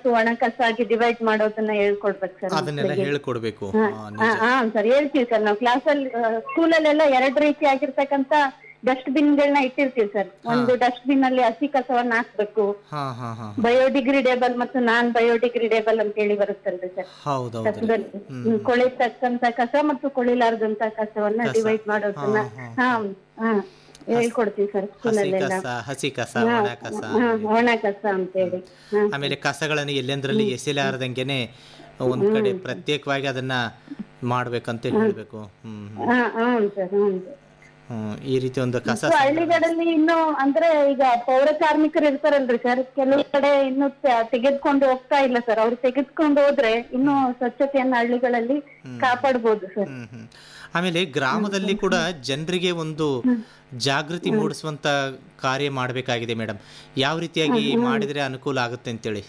ಮತ್ತು ಒಣ ಕಸ ಆಗಿ ಡಿವೈಡ್ ಮಾಡೋದನ್ನ ಹೇಳ್ಕೊಡ್ಬೇಕು ಸರ್ ಅದನ್ನೆಲ್ಲ ಹೇಳ್ಕೊಡ್ಬೇಕು ಹಾ ಆ, ಹಾ, ನಿಜ ಹಾ ಸರ್ ಹೇಳ್ತೀವಿ ಸರ್ ನಾವು ಕ್ಲಾಸಲ್ಲಿ ಸ್ಕೂಲಲ್ಲೆಲ್ಲ ಎರಡ್ ರೀತಿ ಆಗಿರ್ತಕ್ಕಂತ ಡಸ್ಟ್ ಬಿನ್ಗಳನ್ನ ಇಟ್ಟಿರ್ತೀವಿ ಸರ್ ಒಂದು ಡಸ್ಟ್ ಬಿನ್ ಅಲ್ಲಿ ಹಸಿ ಕಸವನ್ನ ಹಾಕ್ಬೇಕು ಹಾ ಹಾ ಹಾ ಬಯೋಡಿಗ್ರಿಡೇಬಲ್ ಮತ್ತು ನಾನ್ ಬಯೋಡಿಗ್ರಿಡೇಬಲ್ ಅಂತ ಹೇಳಿ ಬರುತ್ತಲ್ರಿ ಸರ್ ಹೌದೌದ್ರಿ ಕಸದಲ್ಲಿ ಹ್ಮ್, ಕೊಳಿತಕ್ಕಂತ ಕಸ ಮತ್ತು ಕೊಳಿಲಾರ್ದಂತ ಕಸವನ್ನ ಡಿವೈಡ್ ಮಾಡೋದನ್ನ ಹಾ ಹಾ ಹೇಳ್ಕೊಡ್ತೀವಿ ಸರ್ ಹಸಿ ಸ್ಕೂಲಲ್ಲೆಲ್ಲ ಕಸ ಹಸಿ ಕಸ ಒಣ ಕಸ ಹಾ ಒಣ ಕಸ ಅಂತ ಹೇಳಿ ಹಾ ಆಮೇಲೆ ಕಸಗಳನ್ನು ಎಲ್ಲೆಂದ್ರಲ್ಲಿ ಎಸೆಲಾರ್ದಂಗೆನೆ ಒಂದ್ ಕಡೆ ಪ್ರತ್ಯೇಕವಾಗಿ ಅದನ್ನ ಮಾಡ್ಬೇಕಂತ ಹೇಳ್ಬೇಕು ಹ್ಮ್ ಹಾ ಹ್ಞೂ ಸರ್ ಹ್ಞೂ ಸರ್ ಹ್ಮ್ ಈ ರೀತಿ ಒಂದು ಕಸ ಸೊ ಹಳ್ಳಿಗಳಲ್ಲಿ ಇನ್ನು ಅಂದ್ರೆ ಈಗ ಪೌರ ಕಾರ್ಮಿಕರು ಇರ್ತಾರಲ್ರಿ ಸರ್ ಕೆಲವು ಕಡೆ ಇನ್ನು ತ- ತೆಗೆದ್ಕೊಂಡು ಹೋಗ್ತಾ ಇಲ್ಲ ಸರ್ ಅವ್ರು ತೆಗೆದ್ಕೊಂಡು ಹೋದ್ರೆ ಇನ್ನು ಸ್ವಚ್ಛತೆಯನ್ನ ಹಳ್ಳಿಗಳಲ್ಲಿ ಕಾಪಾಡ್ಬೋದು ಸರ್ ಹ್ಮ್ ಹ್ಮ್ ಆಮೇಲೆ ಗ್ರಾಮದಲ್ಲಿ ಕೂಡ ಜನರಿಗೆ ಒಂದು ಜಾಗೃತಿ ಮೂಡಿಸುವಂತ ಕಾರ್ಯ ಮಾಡಬೇಕಾಗಿದೆ ಮೇಡಮ್ ಯಾವ ರೀತಿಯಾಗಿ ಮಾಡಿದ್ರೆ ಅನುಕೂಲ ಆಗುತ್ತೆ ಅಂತೇಳಿ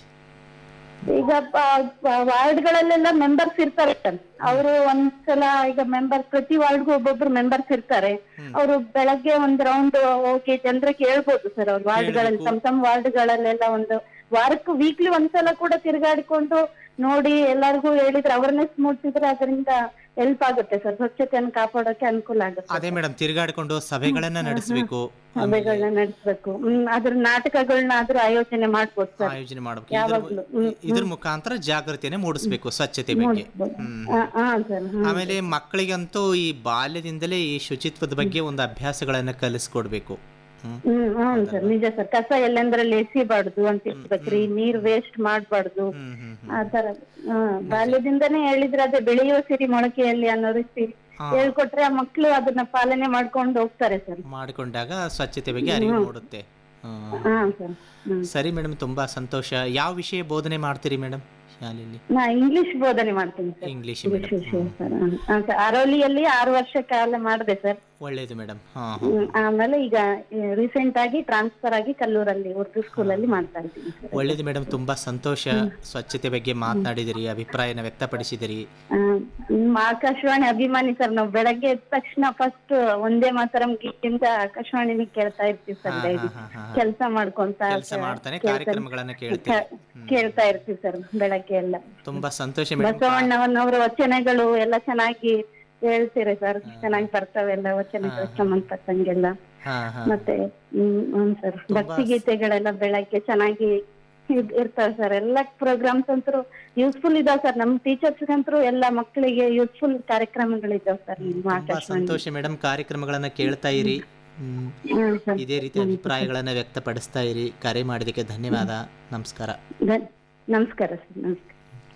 ಈಗ ವಾರ್ಡ್ಗಳಲ್ಲೆಲ್ಲ ಮೆಂಬರ್ಸ್ ಇರ್ತಾರೆ ಸರ್ ಅವರು ಒಂದ್ಸಲ ಈಗ ಮೆಂಬರ್ ಪ್ರತಿ ವಾರ್ಡ್ಗೂ ಒಬ್ಬೊಬ್ರು ಮೆಂಬರ್ಸ್ ಇರ್ತಾರೆ ಅವರು ಬೆಳಗ್ಗೆ ಒಂದ್ ರೌಂಡ್ ಹೋಗಿ ಜನರಿಗೆ ಹೇಳ್ಬೋದು ಸರ್ ಅವ್ರು ವಾರ್ಡ್ಗಳಲ್ಲಿ ತಮ್ಮ ತಮ್ಮ ವಾರ್ಡ್ಗಳಲ್ಲೆಲ್ಲ ಒಂದು ವಾರಕ್ಕೂ ವೀಕ್ಲಿ ಒಂದ್ಸಲ ಕೂಡ ತಿರುಗಾಡಿಕೊಂಡು ನೋಡಿ ಎಲ್ಲರಿಗೂ ಹೇಳಿದ್ರೆ ಅವೇರ್ನೆಸ್ ಮೂಡಿಸಿದ್ರೆ ಅದರಿಂದ ಹೆಲ್ಪ್ ಆಗುತ್ತೆ ಸರ್ ಸ್ವಚ್ಛತೆಯನ್ನು ಕಾಪಾಡೋಕೆ ಅನುಕೂಲ ಆಗುತ್ತೆ ಅದೇ ಮೇಡಮ್ ತಿರುಗಾಡಿಕೊಂಡು ಸಭೆಗಳನ್ನ ನಡೆಸಬೇಕು ಸಭೆಗಳನ್ನ ನಡೆಸ್ಬೇಕು ಹ್ಮ್ ಅದ್ರ ನಾಟಕಗಳನ್ನ ಆದ್ರೂ ಆಯೋಜನೆ ಮಾಡ್ಬೋದು ಸರ್ ಆಯೋಜನೆ ಮಾಡಬೇಕು ಇದ್ರ ಇದ್ರ ಮುಖಾಂತರ ಜಾಗೃತಿಯನ್ನೇ ಮೂಡಿಸ್ಬೇಕು ಸ್ವಚ್ಛತೆ ಬಗ್ಗೆ ಹ್ಮ್ ಹಾ ಹಾ ಸರ್ ಹ್ಮ್ ಆಮೇಲೆ ಮಕ್ಕಳಿಗಂತೂ ಈ ಬಾಲ್ಯದಿಂದಲೇ ಈ ಶುಚಿತ್ವದ ಬಗ್ಗೆ ಒಂದು ಅಭ್ಯಾಸಗಳನ್ನ ಕಲಿಸ್ಕೊಡ್ಬೇಕು ಹ್ಮ್ ಹ್ಮ್ ಹ್ಮ್ ಸರ್ ನಿಜ ಸರ್ ಕಸ ಎಲ್ಲಂದ್ರಲ್ಲಿ ಎಸಿಬಾರ್ದು ಅಂತ ಹೇಳ್ಬೇಕ್ರಿ ನೀರ್ ವೇಸ್ಟ್ ಮಾಡ್ಬಾರ್ದು ಹ್ಮ್ ಹ್ಮ್ ಆ ತರ ಹ್ಮ್ ಬಾಲ್ಯದಿಂದನೇ ಹೇಳಿದ್ರೆ ಅದೇ ಬೆಳೆಯುವ ಸಿರಿ ಮೊಳಕೆಯಲ್ಲಿ ಅನ್ನೋ ರೀತಿ ಹೇಳ್ಕೊಟ್ರೆ ಆ ಮಕ್ಳು ಅದನ್ನ ಪಾಲನೆ ಮಾಡ್ಕೊಂಡು ಹೋಗ್ತಾರೆ ಸರ್ ಮಾಡಿಕೊಂಡಾಗ ಸ್ವಚ್ಛತೆ ಬಗ್ಗೆ ಅರಿವು ಮೂಡುತ್ತೆ ಹ್ಮ್. ಹಾ ಸರ್ ಹ್ಮ್ ಸರಿ ಮೇಡಮ್ ತುಂಬಾ ಸಂತೋಷ ಯಾವ ವಿಷಯ ಬೋಧನೆ ಮಾಡ್ತೀರಿ ಮೇಡಮ್ ಶಾಲೆಯಲ್ಲಿ ನಾ ಇಂಗ್ಲಿಷ್ ಬೋಧನೆ ಮಾಡ್ತೀನಿ ಸರ್ ಇಂಗ್ಲಿಷ್ ಇಂಗ್ಲಿಷ್ ಮೇಡಮ್ ವಿಷಯ ಸರ್ ಹ್ಮ್. ಹಾ, ಸರ್ ಅರೋಲಿಯಲ್ಲಿ ಆರು ವರ್ಷ ಕಾಲ ಮಾಡಿದೆ ಸರ್ ಒಳ್ಳೇದು ಮೇಡಮ್ ಹಾ ಹಾ ಹ್ಮ್, ಆಮೇಲೆ ಈಗ ರೀಸೆಂಟ್ ಆಗಿ ಟ್ರಾನ್ಸ್ಫರ್ ಆಗಿ ಕಲ್ಲೂರಲ್ಲಿ ಉರ್ದು ಸ್ಕೂಲಲ್ಲಿ ಮಾಡ್ತಾ ಇದ್ದೀನಿ ಸರ್ ಒಳ್ಳೇದು ಮೇಡಮ್ ತುಂಬಾ ಸಂತೋಷ ಸ್ವಚ್ಛತೆ ಬಗ್ಗೆ ಮಾತನಾಡಿದಿರಿ ಅಭಿಪ್ರಾಯನ ವ್ಯಕ್ತಪಡಿಸಿದಿರಿ ಆ, ನಿಮ್ಮ ಆಕಾಶವಾಣಿ ಅಭಿಮಾನಿ ಸರ್ ನಾವು ಬೆಳಗ್ಗೆ ಎದ್ದ ತಕ್ಷಣ ಫಸ್ಟ್ ಒಂದೇ ಮಾತರಂ ಗೀತೆಯಿಂದ ಆಕಾಶವಾಣಿನ ಕೇಳ್ತಾ ಇರ್ತೀವಿ ಸರ್ ಡೈಲಿ ಹಾ, ಹಾ. ಕೆಲಸ ಮಾಡ್ಕೊಂತ ಕೆಲಸ ಮಾಡ್ತಾನೆ ಕಾರ್ಯಕ್ರಮಗಳನ್ನ ಕೇಳ್ತೀರಿ ಕೇಳ್ತಾ ಇರ್ತೀವಿ ಸರ್ ಬೆಳಗ್ಗೆ ಎಲ್ಲ ತುಂಬಾ ಸಂತೋಷ ಮೇಡಮ್ ಬಸವಣ್ಣವನವರ ವಚನಗಳು ಎಲ್ಲ ಚೆನ್ನಾಗಿ ಹೇಳ್ತೀರಿ ಸರ್ ಚೆನ್ನಾಗಿ ಬರ್ತವೆ ಎಲ್ಲ ವಚನಗಳು ಸಂಬಂಧಪಟ್ಟಂಗೆಲ್ಲ ಹಾ ಹಾ ಮತ್ತೆ ಹ್ಮ್ ಹ್ಮ್ ಸರ್ ಭಕ್ತಿ ಗೀತೆಗಳೆಲ್ಲ ಬೆಳಗ್ಗೆ ಚೆನ್ನಾಗಿ ಇದ್- ಇರ್ತಾವೆ ಸರ್ ಎಲ್ಲ ಪ್ರೋಗ್ರಾಮ್ಸ್ ಅಂತೂ ಯೂಸ್ಫುಲ್ ಇದಾವ್ ಸರ್ ನಮ್ ಟೀಚರ್ಸ್ ಅಂತೂ ಎಲ್ಲ ಮಕ್ಕಳಿಗೆ ಯೂಸ್ಫುಲ್ ಕಾರ್ಯಕ್ರಮಗಳಿದಾವ್ ಸರ್ ನಿಮ್ಮ ತುಂಬಾ ಆಕಾಶವಾಣಿ ಸಂತೋಷ ಮೇಡಮ್ ಕಾರ್ಯಕ್ರಮಗಳನ್ನ ಕೇಳ್ತಾ ಇರಿ ಹ್ಮ್. ಹ್ಮ್ ಸರ್ ಇದೇ ರೀತಿ ಅಭಿಪ್ರಾಯಗಳನ್ನ ವ್ಯಕ್ತಪಡಿಸ್ತಾ ಇರಿ ಕರೆ ಮಾಡಿದಕ್ಕೆ ಧನ್ಯವಾದ ನಮಸ್ಕಾರ ಧನ್- ನಮಸ್ಕಾರ ಸರ್ ನಮಸ್ಕಾರ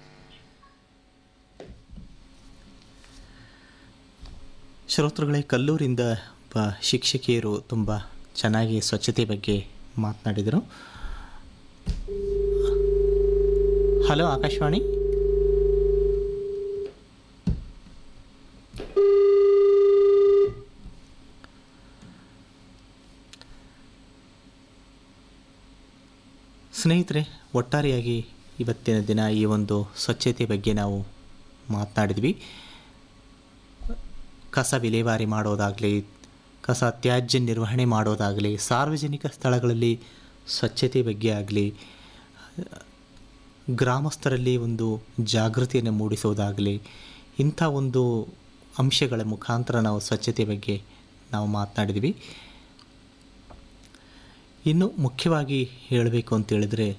ಶ್ರೋತೃಗಳೇ ಕಲ್ಲೂರಿಂದ ಒಬ್ಬ ಶಿಕ್ಷಕಿಯರು ತುಂಬ ಚೆನ್ನಾಗಿ ಸ್ವಚ್ಛತೆ ಬಗ್ಗೆ ಮಾತನಾಡಿದರು ಹಲೋ ಆಕಾಶವಾಣಿ ಸ್ನೇಹಿತರೆ ಒಟ್ಟಾರೆಯಾಗಿ ಇವತ್ತಿನ ದಿನ ಈ ಒಂದು ಸ್ವಚ್ಛತೆ ಬಗ್ಗೆ ನಾವು ಮಾತನಾಡಿದ್ವಿ ಕಸ ವಿಲೇವಾರಿ ಮಾಡೋದಾಗಲಿ ಕಸ ತ್ಯಾಜ್ಯ ನಿರ್ವಹಣೆ ಮಾಡೋದಾಗಲಿ ಸಾರ್ವಜನಿಕ ಸ್ಥಳಗಳಲ್ಲಿ ಸ್ವಚ್ಛತೆ ಬಗ್ಗೆ ಆಗಲಿ ಗ್ರಾಮಸ್ಥರಲ್ಲಿ ಒಂದು ಜಾಗೃತಿಯನ್ನು ಮೂಡಿಸೋದಾಗಲಿ ಇಂಥ ಒಂದು ಅಂಶಗಳ ಮುಖಾಂತರ ನಾವು ಸ್ವಚ್ಛತೆ ಬಗ್ಗೆ ನಾವು ಮಾತನಾಡಿದ್ವಿ ಇನ್ನು ಮುಖ್ಯವಾಗಿ ಹೇಳಬೇಕು ಅಂತ ಹೇಳಿದ್ರೆ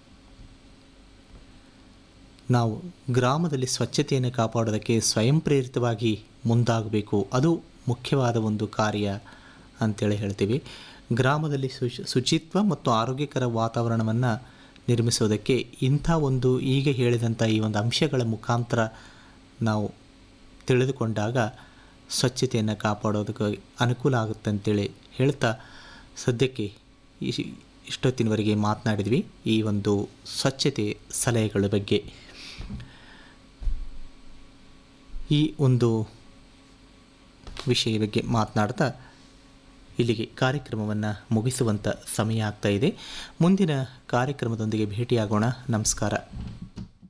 ನಾವು ಗ್ರಾಮದಲ್ಲಿ ಸ್ವಚ್ಛತೆಯನ್ನು ಕಾಪಾಡೋದಕ್ಕೆ ಸ್ವಯಂ ಪ್ರೇರಿತವಾಗಿ ಮುಂದಾಗಬೇಕು ಅದು ಮುಖ್ಯವಾದ ಒಂದು ಕಾರ್ಯ ಅಂತೇಳಿ ಹೇಳ್ತೀವಿ ಗ್ರಾಮದಲ್ಲಿ ಶುಚಿ ಶುಚಿತ್ವ ಮತ್ತು ಆರೋಗ್ಯಕರ ವಾತಾವರಣವನ್ನು ನಿರ್ಮಿಸೋದಕ್ಕೆ ಇಂಥ ಒಂದು ಈಗ ಹೇಳಿದಂಥ ಈ ಒಂದು ಅಂಶಗಳ ಮುಖಾಂತರ ನಾವು ತಿಳಿದುಕೊಂಡಾಗ ಸ್ವಚ್ಛತೆಯನ್ನು ಕಾಪಾಡೋದಕ್ಕೆ ಅನುಕೂಲ ಆಗುತ್ತೆ ಅಂತೇಳಿ ಹೇಳ್ತಾ ಸದ್ಯಕ್ಕೆ ಈ- ಇಷ್ಟೊತ್ತಿನವರೆಗೆ ಮಾತನಾಡಿದ್ವಿ ಈ ಒಂದು ಸ್ವಚ್ಛತೆ ಸಲಹೆಗಳ ಬಗ್ಗೆ ಈ ಒಂದು ವಿಷಯ ಬಗ್ಗೆ ಮಾತನಾಡ್ತಾ ಇಲ್ಲಿಗೆ ಕಾರ್ಯಕ್ರಮವನ್ನು ಮುಗಿಸುವಂಥ ಸಮಯ ಆಗ್ತಾ ಇದೆ ಮುಂದಿನ ಕಾರ್ಯಕ್ರಮದೊಂದಿಗೆ ಭೇಟಿಯಾಗೋಣ ನಮಸ್ಕಾರ